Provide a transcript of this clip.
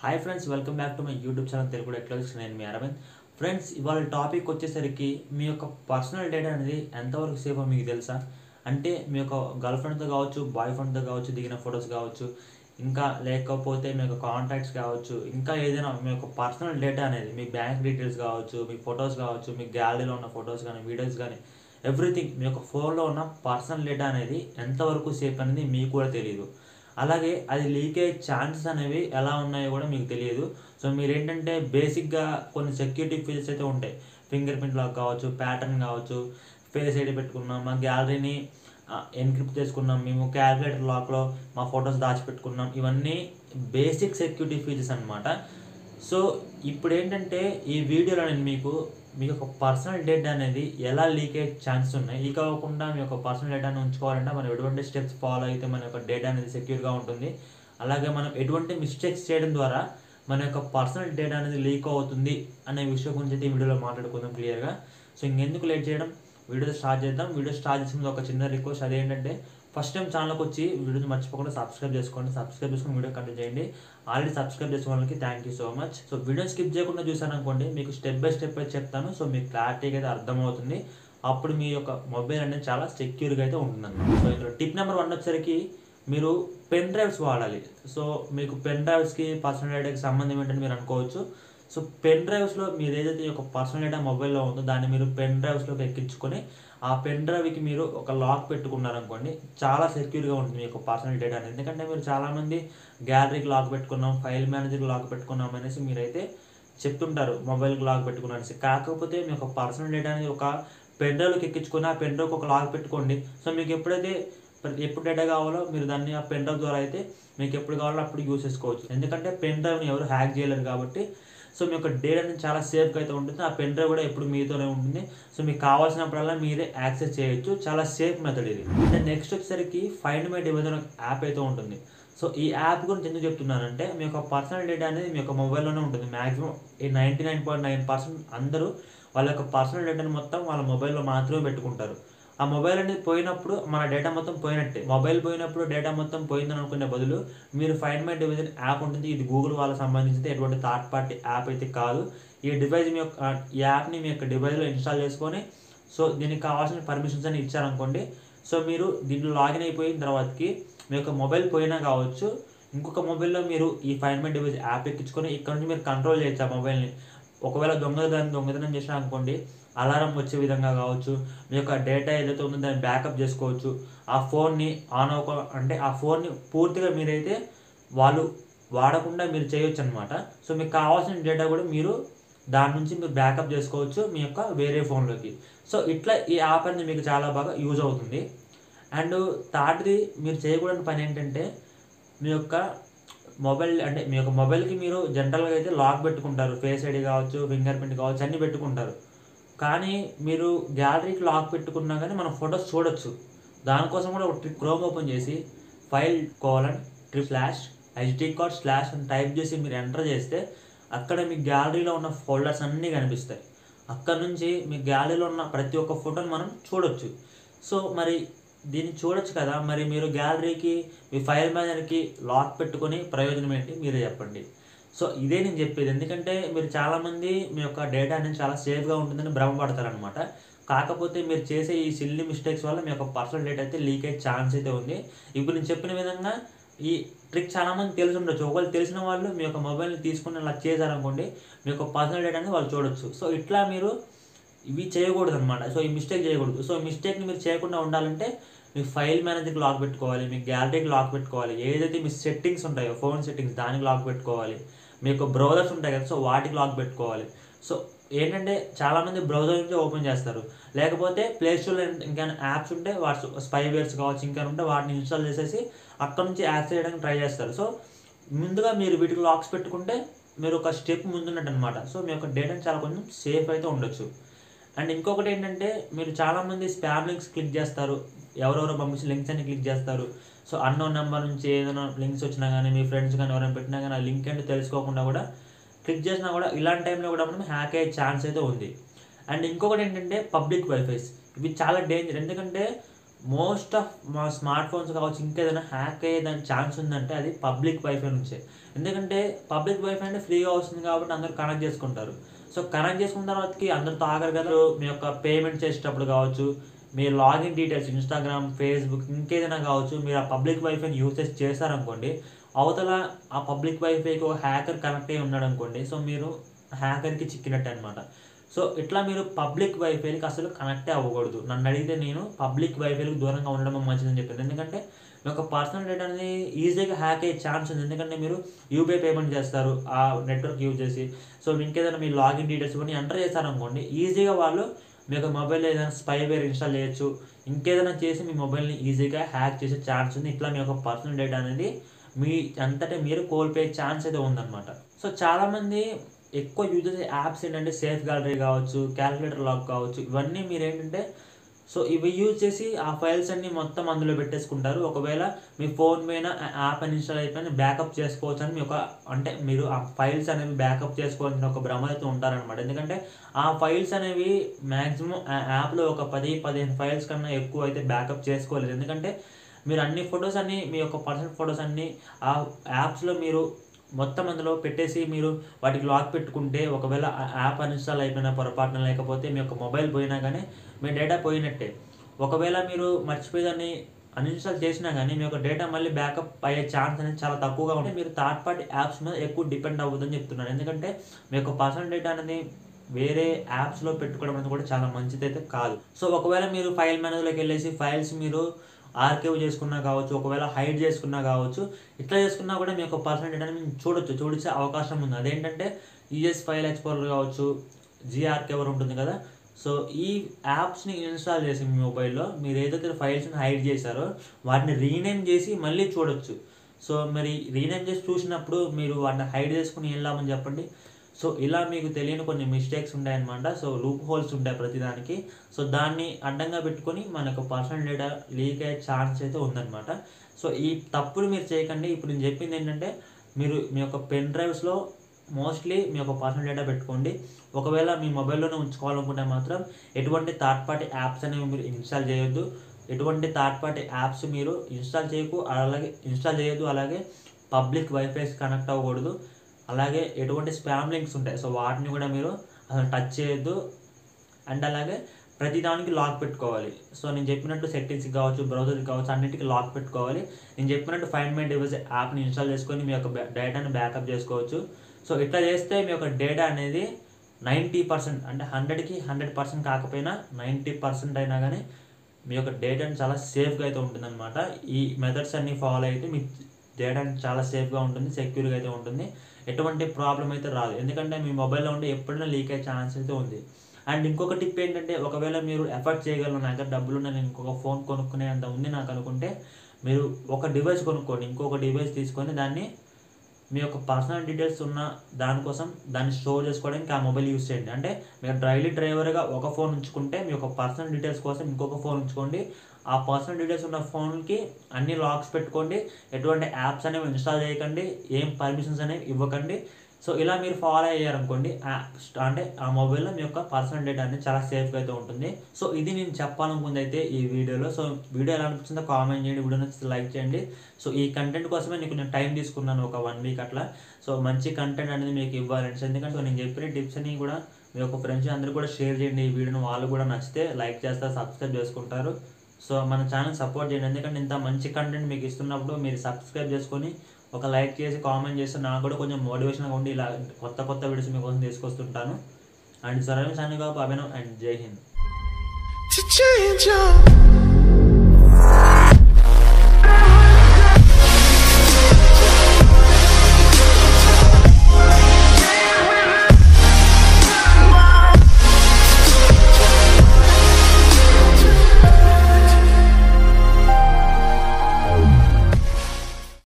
Hi friends welcome back to my YouTube channel Telugu technologies నేను మీ Aravind friends ఇవాళ topic వచ్చేసరికి మీ యొక్క పర్సనల్ డేటా అనేది ఎంతవరకు సేఫ్ మీకు తెలుసా అంటే మీ యొక్క గర్ల్ ఫ్రెండ్తో కావచ్చు బాయ్ ఫ్రెండ్తో కావచ్చు దిగిన ఫొటోస్ కావచ్చు ఇంకా లేకపోతే మీ యొక్క కాంటాక్ట్స్ కావచ్చు ఇంకా ఏదైనా మీ యొక్క పర్సనల్ డేటా అనేది మీ బ్యాంక్ డీటెయిల్స్ కావచ్చు మీ ఫొటోస్ కావచ్చు మీ గ్యాలరీలో ఉన్న ఫొటోస్ కానీ వీడియోస్ కానీ ఎవ్రీథింగ్ మీ యొక్క ఫోన్లో ఉన్న పర్సనల్ డేటా అనేది ఎంతవరకు సేఫ్ అనేది మీకు కూడా తెలియదు అలాగే అది లీక్ అయ్యే ఛాన్సెస్ అనేవి ఎలా ఉన్నాయో కూడా మీకు తెలియదు సో మీరు ఏంటంటే బేసిక్గా కొన్ని సెక్యూరిటీ ఫీచర్స్ అయితే ఉంటాయి ఫింగర్ ప్రింట్ లాక్ కావచ్చు ప్యాటర్న్ కావచ్చు ఫేస్ ఐడి పెట్టుకున్నాం మా గ్యాలరీని ఎన్క్రిప్ట్ చేసుకున్నాం మేము క్యాల్కులేటర్ లాక్లో మా ఫొటోస్ దాచిపెట్టుకున్నాం ఇవన్నీ బేసిక్ సెక్యూరిటీ ఫీచర్స్ అనమాట సో ఇప్పుడు ఏంటంటే ఈ వీడియోలో నేను మీకు మీ యొక్క పర్సనల్ డేటా అనేది ఎలా లీక్ అయ్యే ఛాన్సెస్ ఉన్నాయి ఈ కాకుండా మీ యొక్క పర్సనల్ డేటాను ఉంచుకోవాలంటే మనం ఎటువంటి స్టెప్స్ ఫాలో అయితే మన యొక్క డేటా అనేది సెక్యూర్గా ఉంటుంది అలాగే మనం ఎటువంటి మిస్టేక్స్ చేయడం ద్వారా మన యొక్క పర్సనల్ డేటా అనేది లీక్ అవుతుంది అనే విషయం గురించి అయితే ఈ వీడియోలో మాట్లాడుకుందాం క్లియర్గా సో ఇంకెందుకు లేట్ చేయడం వీడియో స్టార్ట్ చేద్దాం వీడియో స్టార్ట్ చేసిన ముందు ఒక చిన్న రిక్వెస్ట్ అదేంటంటే ఫస్ట్ టైం ఛానల్కి వచ్చి వీడియోని మర్చిపోకుండా సబ్స్క్రైబ్ చేసుకోండి సబ్స్క్రైబ్ చేసుకుని వీడియో కంటిన్యూ చేయండి ఆల్రెడీ సబ్స్క్రైబ్ చేసుకున్న వాళ్ళకి thank you so much so video skip చేయకుండా చూసాను అనుకోండి మీకు స్టెప్ బై స్టెప్ అయితే చెప్తాను సో మీకు క్లారిటీగా అయితే అర్థమవుతుంది అప్పుడు మీ యొక్క మొబైల్ అనేది చాలా సెక్యూర్గా అయితే ఉంటుందన్నమాట సో ఇందులో టిప్ నెంబర్ వన్ వచ్చేసరికి మీరు పెన్ డ్రైవ్స్ వాడాలి సో మీకు పెన్ డ్రైవ్స్కి పర్సనల్ డేటాకి సంబంధం ఏంటని మీరు అనుకోవచ్చు సో పెన్ డ్రైవ్స్లో మీరు ఏదైతే ఈ యొక్క పర్సనల్ డేటా మొబైల్లో ఉందో దాన్ని మీరు పెన్ డ్రైవ్స్లోకి ఎక్కించుకొని ఆ పెన్ డ్రైవ్కి మీరు ఒక లాక్ పెట్టుకున్నారనుకోండి చాలా సెక్యూర్గా ఉంటుంది మీ యొక్క పర్సనల్ డేటా అనేది ఎందుకంటే మీరు చాలామంది గ్యాలరీకి లాక్ పెట్టుకున్నాం ఫైల్ మేనేజర్కి లాక్ పెట్టుకున్నాం అనేసి మీరైతే చెప్తుంటారు మొబైల్కి లాక్ పెట్టుకున్నారు అనేసి కాకపోతే మీ యొక్క పర్సనల్ డేటా అనేది ఒక పెన్ డ్రైవ్లోకి ఎక్కించుకొని ఆ పెన్ డ్రైవ్కి ఒక లాక్ పెట్టుకోండి సో మీకు ఎప్పుడైతే ఎప్పుడు డేటా కావాలో మీరు దాన్ని ఆ పెన్ డ్రైవ్ ద్వారా అయితే మీకు ఎప్పుడు కావాలో అప్పుడు యూస్ చేసుకోవచ్చు ఎందుకంటే పెన్ డ్రైవ్ని ఎవరు హ్యాక్ చేయలేరు కాబట్టి సో మీ యొక్క డేటా అనేది చాలా సేఫ్గా అయితే ఉంటుంది ఆ పెన్ డ్రైవ్ కూడా ఎప్పుడు మీతోనే ఉంటుంది సో మీకు కావాల్సినప్పుడల్లా మీరే యాక్సెస్ చేయొచ్చు చాలా సేఫ్ మెథడ్ ఇది అంటే నెక్స్ట్ వచ్చేసరికి ఫైండ్ మై డివైజ్ అనే యాప్ అయితే ఉంటుంది సో ఈ యాప్ గురించి ఎందుకు చెప్తున్నానంటే మీ యొక్క పర్సనల్ డేటా అనేది మీ యొక్క మొబైల్లోనే ఉంటుంది మ్యాక్సిమం ఈ ninety nine point nine percent అందరూ వాళ్ళ యొక్క పర్సనల్ డేటాని మొత్తం వాళ్ళ మొబైల్లో మాత్రమే పెట్టుకుంటారు ఆ మొబైల్ అనేది పోయినప్పుడు మన డేటా మొత్తం పోయినట్టే మొబైల్ పోయినప్పుడు డేటా మొత్తం పోయిందని అనుకునే బదులు మీరు ఫైండ్ మై డివైజ్ యాప్ ఉంటుంది ఇది గూగుల్ వాళ్ళకి సంబంధించి ఎటువంటి థర్డ్ పార్టీ యాప్ అయితే కాదు ఈ డివైజ్ మీ యొక్క ఈ యాప్ని మీ యొక్క డివైజ్లో ఇన్స్టాల్ చేసుకొని సో దీనికి కావాల్సిన పర్మిషన్స్ అని ఇచ్చారనుకోండి సో మీరు దీంట్లో లాగిన్ అయిపోయిన తర్వాతకి మీ యొక్క మొబైల్ పోయినా కావచ్చు ఇంకొక మొబైల్లో మీరు ఈ ఫైండ్ మై డివైజ్ యాప్ ఎక్కించుకొని ఇక్కడ నుంచి మీరు కంట్రోల్ చేయొచ్చు ఆ మొబైల్ని ఒకవేళ దొంగతనం దొంగతనం చేసినా అనుకోండి అలారం వచ్చే విధంగా కావచ్చు మీ యొక్క డేటా ఏదైతే ఉందో దాన్ని బ్యాకప్ చేసుకోవచ్చు ఆ ఫోన్ని ఆన్ అవ్వ అంటే ఆ ఫోన్ని పూర్తిగా మీరైతే వాళ్ళు వాడకుండా మీరు చేయొచ్చు అనమాట సో మీకు కావాల్సిన డేటా కూడా మీరు దాని నుంచి మీరు బ్యాకప్ చేసుకోవచ్చు మీ యొక్క వేరే ఫోన్లోకి సో ఇట్లా ఈ యాప్ అనేది మీకు చాలా బాగా యూజ్ అవుతుంది అండ్ థర్డ్ది మీరు చేయకూడని పని ఏంటంటే మీ యొక్క మొబైల్ అంటే మీ యొక్క మొబైల్కి మీరు జనరల్గా అయితే లాక్ పెట్టుకుంటారు ఫేస్ ఐడి కావచ్చు ఫింగర్ ప్రింట్ కావచ్చు అన్నీ పెట్టుకుంటారు కానీ మీరు గ్యాలరీకి లాక్ పెట్టుకున్నా కానీ మనం ఫొటోస్ చూడొచ్చు దానికోసం కూడా ఒక క్రోమ్ ఓపెన్ చేసి file colon trip slash HD card slash అని టైప్ చేసి మీరు ఎంటర్ చేస్తే అక్కడ మీ గ్యాలరీలో ఉన్న ఫోల్డర్స్ అన్నీ కనిపిస్తాయి అక్కడ నుంచి మీ గ్యాలరీలో ఉన్న ప్రతి ఒక్క ఫోటోని మనం చూడొచ్చు సో మరి దీన్ని చూడొచ్చు కదా మరి మీరు గ్యాలరీకి మీ ఫైల్ మేనేజర్కి లాక్ పెట్టుకొని ప్రయోజనం ఏంటి మీరే చెప్పండి సో ఇదే నేను చెప్పేది ఎందుకంటే మీరు చాలామంది మీ యొక్క డేటా అనేది చాలా సేఫ్గా ఉంటుందని భ్రమపడతారనమాట కాకపోతే మీరు చేసే ఈ సిల్లీ మిస్టేక్స్ వల్ల మీ యొక్క పర్సనల్ డేటా అయితే లీక్ అయ్యే ఛాన్స్ అయితే ఉంది ఇప్పుడు నేను చెప్పిన విధంగా ఈ ట్రిక్ చాలామంది తెలిసి ఉండొచ్చు ఒకవేళ తెలిసిన వాళ్ళు మీ యొక్క మొబైల్ని తీసుకుని అలా చేశారనుకోండి మీ యొక్క పర్సనల్ డేటా అనేది వాళ్ళు చూడొచ్చు సో ఇట్లా మీరు ఇవి చేయకూడదు అనమాట సో ఈ మిస్టేక్ చేయకూడదు సో ఈ మిస్టేక్ని మీరు చేయకుండా ఉండాలంటే మీ ఫైల్ మేనేజర్కి లాక్ పెట్టుకోవాలి మీ గ్యాలరీకి లాక్ పెట్టుకోవాలి ఏదైతే మీ సెట్టింగ్స్ ఉంటాయో ఫోన్ సెట్టింగ్స్ దానికి లాక్ పెట్టుకోవాలి మీకు బ్రౌజర్స్ ఉంటాయి కదా సో వాటికి లాక్ పెట్టుకోవాలి సో ఏంటంటే చాలామంది బ్రౌజర్ నుంచి ఓపెన్ చేస్తారు లేకపోతే ప్లే స్టోర్లో ఇంకా యాప్స్ ఉంటే వాట్స్ స్పైవేర్స్ కావచ్చు ఇంకా ఉంటే వాటిని ఇన్స్టాల్ చేసేసి అక్కడ నుంచి యాక్సెస్ చేయడానికి ట్రై చేస్తారు సో ముందుగా మీరు వీటికి లాక్స్ పెట్టుకుంటే మీరు ఒక స్టెప్ ముందున్నట్టు అనమాట సో మీ యొక్క డేటాని చాలా కొంచెం సేఫ్ అయితే ఉండొచ్చు అండ్ ఇంకొకటి ఏంటంటే మీరు చాలామంది స్పామ్ లింక్స్ క్లిక్ చేస్తారు ఎవరెవరో పంపించిన లింక్స్ అన్ని క్లిక్ చేస్తారు సో అన్నోన్ నెంబర్ నుంచి ఏదైనా లింక్స్ వచ్చినా కానీ మీ ఫ్రెండ్స్ కానీ ఎవరైనా పెట్టినా కానీ ఆ లింక్ ఏంటో తెలుసుకోకుండా కూడా క్లిక్ చేసినా కూడా ఇలాంటి టైంలో కూడా మనం హ్యాక్ అయ్యే ఛాన్స్ అయితే ఉంది అండ్ ఇంకొకటి ఏంటంటే పబ్లిక్ వైఫైస్ ఇవి చాలా డేంజర్ ఎందుకంటే మోస్ట్ ఆఫ్ మా స్మార్ట్ ఫోన్స్ కావచ్చు ఇంకేదైనా హ్యాక్ అయ్యేదానికి ఛాన్స్ ఉందంటే అది పబ్లిక్ వైఫై నుంచే ఎందుకంటే పబ్లిక్ వైఫై అంటే ఫ్రీగా వస్తుంది కాబట్టి అందరూ కనెక్ట్ చేసుకుంటారు సో కనెక్ట్ చేసుకున్న తర్వాతకి అందరితో ఆఖరి కదా మీ యొక్క పేమెంట్ చేసేటప్పుడు కావచ్చు మీ లాగిన్ డీటెయిల్స్ ఇన్స్టాగ్రామ్ ఫేస్బుక్ ఇంకేదైనా కావచ్చు మీరు ఆ పబ్లిక్ వైఫైని యూసేజ్ చేశారనుకోండి అవతల ఆ పబ్లిక్ వైఫైకి ఒక హ్యాకర్ కనెక్ట్ అయ్యి ఉన్నాడు అనుకోండి సో మీరు హ్యాకర్కి చిక్కినట్టు అనమాట సో ఇట్లా మీరు పబ్లిక్ వైఫైకి అసలు కనెక్టే అవ్వకూడదు నన్ను అడిగితే నేను పబ్లిక్ వైఫైలకు దూరంగా ఉండడం మంచిదని చెప్పాను ఎందుకంటే మీ యొక్క పర్సనల్ డేటా అనేది ఈజీగా హ్యాక్ అయ్యే ఛాన్స్ ఉంది ఎందుకంటే మీరు యూపీఐ పేమెంట్ చేస్తారు ఆ నెట్వర్క్ యూజ్ చేసి సో ఇంకేదైనా మీ లాగిన్ డీటెయిల్స్ ఇవన్నీ ఎంటర్ చేశారనుకోండి ఈజీగా వాళ్ళు మీ యొక్క మొబైల్లో ఏదైనా స్పైవేర్ ఇన్స్టాల్ చేయొచ్చు ఇంకేదైనా చేసి మీ మొబైల్ని ఈజీగా హ్యాక్ చేసే ఛాన్స్ ఉంది ఇట్లా మీ యొక్క పర్సనల్ డేటా అనేది మీ అంతటే మీరు కోల్పోయే ఛాన్స్ అయితే ఉందన్నమాట సో చాలామంది ఎక్కువ యూజ్ చేసే యాప్స్ ఏంటంటే సేఫ్ గ్యాలరీ కావచ్చు క్యాలిక్యులేటర్ లాక్ కావచ్చు ఇవన్నీ మీరు ఏంటంటే సో ఇవి యూజ్ చేసి ఆ ఫైల్స్ అన్ని మొత్తం అందులో పెట్టేసుకుంటారు ఒకవేళ మీ ఫోన్ పైన యాప్ అని ఇన్స్టాల్ అయిపోయిన బ్యాకప్ చేసుకోవచ్చు అని మీ ఒక అంటే మీరు ఆ ఫైల్స్ అనేవి బ్యాకప్ చేసుకోవాల్సిన ఒక భ్రమ అయితే ఉంటారనమాట ఎందుకంటే ఆ ఫైల్స్ అనేవి మ్యాక్సిమం ఆ యాప్లో ఒక పది పదిహేను ఫైల్స్ కన్నా ఎక్కువ అయితే బ్యాకప్ చేసుకోలేదు ఎందుకంటే మీరు అన్ని ఫొటోస్ అన్ని మీ యొక్క పర్సనల్ ఫొటోస్ అన్ని ఆ యాప్స్లో మీరు మొత్తం అందులో పెట్టేసి మీరు వాటికి లాక్ పెట్టుకుంటే ఒకవేళ ఆ యాప్ అన్ఇన్స్టాల్ అయిపోయిన పొరపాటున లేకపోతే మీ యొక్క మొబైల్ పోయినా కానీ మీ డేటా పోయినట్టే ఒకవేళ మీరు మర్చిపోయి దాన్ని అన్ఇన్స్టాల్ చేసినా కానీ మీ యొక్క డేటా మళ్ళీ బ్యాకప్ అయ్యే ఛాన్స్ అనేది చాలా తక్కువగా ఉంటుంది మీరు థర్డ్ పార్టీ యాప్స్ మీద ఎక్కువ డిపెండ్ అవ్వదని చెప్తున్నాను ఎందుకంటే మీ యొక్క పర్సనల్ డేటా అనేది వేరే యాప్స్లో పెట్టుకోవడం అనేది కూడా చాలా మంచిది అయితే కాదు సో ఒకవేళ మీరు ఫైల్ మేనేజర్లోకి వెళ్ళేసి ఫైల్స్ మీరు ఆర్కైవ్ చేసుకున్నా కావచ్చు ఒకవేళ హైడ్ చేసుకున్నా కావచ్చు ఇట్లా చేసుకున్నా కూడా మీ యొక్క పర్సనల్ డేటాని మేము చూడొచ్చు చూడించే అవకాశం ఉంది అదేంటంటే ఈఎస్ ఫైల్ ఎక్స్ప్లోరర్ కావచ్చు జిఆర్కేవర్ ఉంటుంది కదా సో ఈ యాప్స్ని ఇన్స్టాల్ చేసి మీ మొబైల్లో మీరు ఏదైతే ఫైల్స్ని హైడ్ చేశారో వాటిని రీనేమ్ చేసి మళ్ళీ చూడొచ్చు సో మరి రీనేమ్ చేసి చూసినప్పుడు మీరు వాటిని హైడ్ చేసుకుని ఏం లాభం చెప్పండి సో ఇలా మీకు తెలియని కొన్ని మిస్టేక్స్ ఉంటాయన్నమాట సో లూప్ హోల్స్ ఉంటాయి ప్రతిదానికి సో దాన్ని అడ్డంగా పెట్టుకొని మనకు పర్సనల్ డేటా లీక్ అయ్యే ఛాన్స్ అయితే ఉందన్నమాట సో ఈ తప్పులు మీరు చేయకండి ఇప్పుడు నేను చెప్పింది ఏంటంటే మీరు మీ యొక్క పెన్ డ్రైవ్స్లో మోస్ట్లీ మీ యొక్క పర్సనల్ డేటా పెట్టుకోండి ఒకవేళ మీ మొబైల్లోనే ఉంచుకోవాలనుకుంటే మాత్రం ఎటువంటి థర్డ్ పార్టీ యాప్స్ అనేవి మీరు ఇన్స్టాల్ చేయొద్దు ఎటువంటి థర్డ్ పార్టీ యాప్స్ మీరు ఇన్స్టాల్ చేయకు అలాగే ఇన్స్టాల్ చేయొద్దు అలాగే పబ్లిక్ వైఫైస్ కనెక్ట్ అవ్వకూడదు అలాగే ఎటువంటి స్పామ్ లింక్స్ ఉంటాయి సో వాటిని కూడా మీరు అసలు టచ్ చేయొద్దు అండ్ అలాగే ప్రతిదానికి లాక్ పెట్టుకోవాలి సో నేను చెప్పినట్టు సెట్టింగ్స్ కావచ్చు బ్రౌజర్కి కావచ్చు అన్నిటికీ లాక్ పెట్టుకోవాలి నేను చెప్పినట్టు ఫైండ్ మై డివైస్ యాప్ని ఇన్స్టాల్ చేసుకొని మీ యొక్క డేటాని బ్యాకప్ చేసుకోవచ్చు సో ఇట్లా చేస్తే మీ యొక్క డేటా అనేది నైంటీ పర్సెంట్ అంటే హండ్రెడ్కి హండ్రెడ్ పర్సెంట్ కాకపోయినా నైంటీ పర్సెంట్ అయినా కానీ మీ యొక్క డేటాని చాలా సేఫ్గా అయితే ఉంటుందన్నమాట ఈ మెథడ్స్ అన్ని ఫాలో అయితే మీ డేటా చాలా సేఫ్గా ఉంటుంది సెక్యూర్గా అయితే ఉంటుంది ఎటువంటి ప్రాబ్లం అయితే రాదు ఎందుకంటే మీ మొబైల్లో ఉంటే ఎప్పుడైనా లీక్ అయ్యే ఛాన్స్ అయితే ఉంది అండ్ ఇంకొక టిప్ ఏంటంటే ఒకవేళ మీరు ఎఫర్ట్ చేయగలరు నా దగ్గర డబ్బులు ఉన్నాయి నేను ఇంకొక ఫోన్ కొనుక్కునే అంత ఉంది నాకు అనుకుంటే మీరు ఒక డివైస్ కొనుక్కోండి ఇంకొక డివైస్ తీసుకొని దాన్ని మీ యొక్క పర్సనల్ డీటెయిల్స్ ఉన్న దానికోసం దాన్ని స్టోర్ చేసుకోవడానికి ఆ మొబైల్ యూస్ చేయండి అంటే మీరు డైలీ డ్రైవర్గా ఒక ఫోన్ ఉంచుకుంటే మీ యొక్క పర్సనల్ డీటెయిల్స్ కోసం ఇంకొక ఫోన్ ఉంచుకోండి ఆ పర్సనల్ డీటెయిల్స్ ఉన్న ఫోన్కి అన్ని లాక్స్ పెట్టుకోండి ఎటువంటి యాప్స్ అనేవి ఇన్స్టాల్ చేయకండి ఏం పర్మిషన్స్ అనేవి ఇవ్వకండి సో ఇలా మీరు ఫాలో అయ్యారనుకోండి యాప్ అంటే ఆ మొబైల్లో మీ యొక్క పర్సనల్ డేటా అనేది చాలా సేఫ్గా అయితే ఉంటుంది సో ఇది నేను చెప్పాలనుకుంది అయితే ఈ వీడియోలో సో వీడియో ఎలా అనిపించిందో కామెంట్ చేయండి వీడియో నచ్చితే లైక్ చేయండి సో ఈ కంటెంట్ కోసమే నీకు నేను టైం తీసుకున్నాను ఒక వన్ వీక్ అట్లా సో మంచి కంటెంట్ అనేది మీకు ఇవ్వాలని ఎందుకంటే నేను చెప్పిన టిప్స్ అని కూడా మీ యొక్క ఫ్రెండ్స్ అందరూ కూడా షేర్ చేయండి ఈ వీడియోని వాళ్ళు కూడా నచ్చితే లైక్ చేస్తారు సబ్స్క్రైబ్ చేసుకుంటారు సో మన ఛానల్ సపోర్ట్ చేయండి ఎందుకంటే ఇంత మంచి కంటెంట్ మీకు ఇస్తున్నప్పుడు మీరు సబ్స్క్రైబ్ చేసుకొని ఒక లైక్ చేసి కామెంట్ చేస్తే నాకు కూడా కొంచెం మోటివేషన్గా ఉండి ఇలా కొత్త కొత్త వీడియోస్ మీకోసం తీసుకొస్తుంటాను అండ్ సరైన సానిగా అభినవ్ అండ్ జై హింద్ to change up.